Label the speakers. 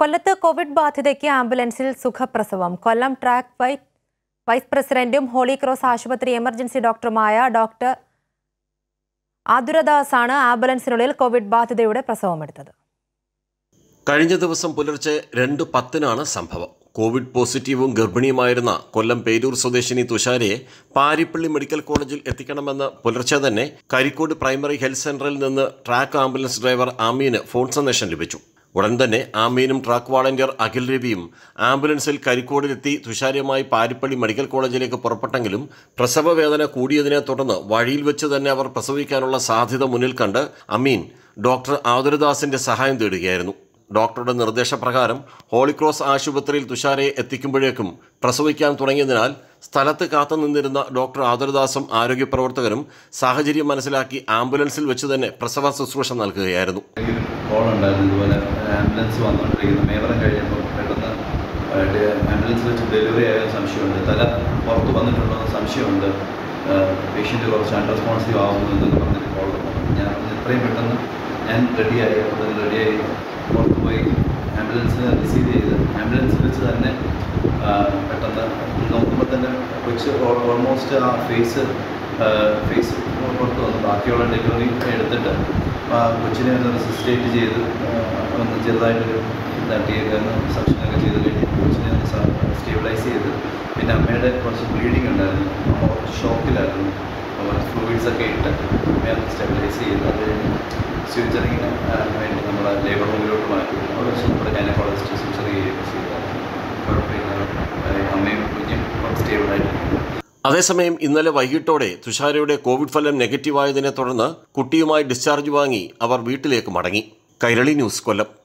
Speaker 1: കൊല്ലത്ത് കോവിഡ് ബാധിതയ്ക്ക് ആംബുലൻസിൽ സുഖപ്രസവം കൊല്ലം ട്രാക്ക് വൈ വൈസ് പ്രസിഡന്റും ഹോളി ക്രോസ് ആശുപത്രി എമർജൻസി ഡോക്ടറുമായ ഡോക്ടർ ആതുരദാസാണ് ആംബുലൻസിനുള്ളിൽ കോവിഡ് ബാധിതയുടെ പ്രസവമെടുത്തത്
Speaker 2: കഴിഞ്ഞ ദിവസം പുലർച്ചെ രണ്ട് പത്തിനാണ് സംഭവം കോവിഡ് പോസിറ്റീവും ഗർഭിണിയുമായിരുന്ന കൊല്ലം പേരൂർ സ്വദേശിനി തുഷാരയെ പാരിപ്പള്ളി മെഡിക്കൽ കോളേജിൽ എത്തിക്കണമെന്ന് പുലർച്ചെ തന്നെ കരിക്കോട് പ്രൈമറി ഹെൽത്ത് സെന്ററിൽ നിന്ന് ട്രാക്ക് ആംബുലൻസ് ഡ്രൈവർ ആമീന് ഫോൺ സന്ദേശം ലഭിച്ചു ഉടൻ തന്നെ ആമീനും ട്രാക്ക് വാളണ്ടിയർ അഖിൽ രവിയും ആംബുലൻസിൽ കരിക്കോടിലെത്തി തുഷാരയുമായി പാരിപ്പള്ളി മെഡിക്കൽ കോളേജിലേക്ക് പുറപ്പെട്ടെങ്കിലും പ്രസവ വേദന കൂടിയതിനെ തുടർന്ന് വഴിയിൽ വെച്ച് തന്നെ അവർ പ്രസവിക്കാനുള്ള സാധ്യത മുന്നിൽ കണ്ട് അമീൻ ഡോക്ടർ ആതുരദാസിന്റെ സഹായം തേടുകയായിരുന്നു ഡോക്ടറുടെ നിർദ്ദേശപ്രകാരം ഹോളിക്രോസ് ആശുപത്രിയിൽ തുഷാരയെ എത്തിക്കുമ്പോഴേക്കും പ്രസവിക്കാൻ തുടങ്ങിയതിനാൽ സ്ഥലത്ത് കാത്തുനിന്നിരുന്ന ഡോക്ടർ ആതുരദാസും ആരോഗ്യപ്രവർത്തകരും സാഹചര്യം മനസ്സിലാക്കി ആംബുലൻസിൽ വെച്ച് തന്നെ പ്രസവ ശുശ്രൂഷ നൽകുകയായിരുന്നു
Speaker 3: കോൾ ഉണ്ടായിരുന്നു ഇതുപോലെ ആംബുലൻസ് വന്നുകൊണ്ടിരിക്കുന്നു മേവറം കഴിഞ്ഞപ്പോൾ പെട്ടെന്ന് ആംബുലൻസ് വെച്ച് ഡെലിവറി ആയ സംശയമുണ്ട് തല പുറത്ത് വന്നിട്ടുണ്ടോ എന്ന് സംശയമുണ്ട് പേഷ്യൻ്റ് കുറച്ച് അൺറെസ്പോൺസീവ് ആവുന്നു എന്നൊക്കെ പറഞ്ഞിട്ട് കോൾ വന്നു ഞാൻ പറഞ്ഞു, എത്രയും പെട്ടെന്ന് ഞാൻ റെഡിയായി അപ്പോൾ തന്നെ റെഡിയായി പുറത്ത് പോയി ആംബുലൻസിനെ റിസീവ് ചെയ്ത് ആംബുലൻസിൽ വെച്ച് തന്നെ ആ, പെട്ടെന്ന് നോക്കുമ്പോൾ തന്നെ കൊച്ച് ഓൾമോസ്റ്റ് ആ ഫേസ് ഫേസ് പുറത്ത് വന്നു ബാക്കിയുള്ള ഡെലിവറി എടുത്തിട്ട് ആ കൊച്ചിനെ ഒന്ന് റെസിസ്റ്റേറ്റ് ചെയ്ത് ആ, ഒന്ന് ചെറുതായിട്ടൊരു തട്ടിയൊക്കെ ഒന്ന് സക്ഷനൊക്കെ ചെയ്ത് കഴിഞ്ഞ് കൊച്ചിനെ ഒന്ന് സ്റ്റേബിലൈസ് ചെയ്ത് പിന്നെ അമ്മയുടെ കുറച്ച് ബ്ലീഡിങ് ഉണ്ടായിരുന്നു അമ്മ കുറച്ച് ഷോക്കിലായിരുന്നു കുറച്ച് ഫ്ലൂയിഡ്സ് ഒക്കെ ഇട്ട് അമ്മയെ ഒന്ന് സ്റ്റെബിലൈസ് ചെയ്ത് അത് കഴിഞ്ഞ് സ്യൂച്ചറിങ്ങിന് വേണ്ടി നമ്മുടെ ലേബർ റൂമിലോട്ട് മാറ്റി അവിടെ വെച്ച് നമ്മുടെ ഗൈനക്കോളജിസ്റ്റ് സ്യൂച്ചർ ചെയ്യുകയൊക്കെ ചെയ്തു കുഴപ്പമില്ല ആ, അമ്മയും കുഞ്ഞും കുറച്ച് സ്റ്റേബിളായിട്ട്
Speaker 2: അതേസമയം ഇന്നലെ വൈകിട്ടോടെ തുഷാരയുടെ കോവിഡ് ഫലം നെഗറ്റീവായതിനെ തുടർന്ന് കുട്ടിയുമായി ഡിസ്ചാർജ് വാങ്ങി അവർ വീട്ടിലേക്ക് മടങ്ങി കൈരളി ന്യൂസ് കൊല്ലം